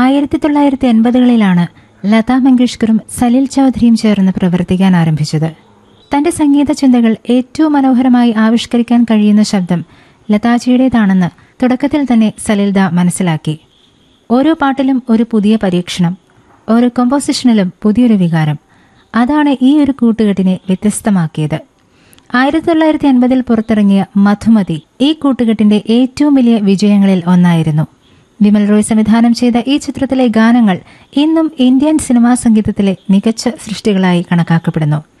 ആയിരത്തി തൊള്ളായിരത്തി എൺപതുകളിലാണ് ലതാ മങ്കേഷ്കറും സലിൽ ചൗധരിയും ചേർന്ന് പ്രവർത്തിക്കാൻ ആരംഭിച്ചത് തന്റെ സംഗീത ചിന്തകൾ ഏറ്റവും മനോഹരമായി ആവിഷ്കരിക്കാൻ കഴിയുന്ന ശബ്ദം ലതാജിയുടേതാണെന്ന് തുടക്കത്തിൽ തന്നെ സലിൽദ മനസ്സിലാക്കി ഓരോ പാട്ടിലും ഒരു പുതിയ പരീക്ഷണം ഓരോ കമ്പോസിഷനിലും പുതിയൊരു വികാരം അതാണ് ഈ ഒരു കൂട്ടുകെട്ടിനെ വ്യത്യസ്തമാക്കിയത് ആയിരത്തി തൊള്ളായിരത്തി അൻപതിൽ പുറത്തിറങ്ങിയ മധുമതി ഈ കൂട്ടുകെട്ടിന്റെ ഏറ്റവും വലിയ വിജയങ്ങളിൽ ഒന്നായിരുന്നു വിമൽ റോയ് സംവിധാനം ചെയ്ത ഈ ചിത്രത്തിലെ ഗാനങ്ങൾ ഇന്നും ഇന്ത്യൻ സിനിമാ സംഗീതത്തിലെ മികച്ച സൃഷ്ടികളായി കണക്കാക്കപ്പെടുന്നു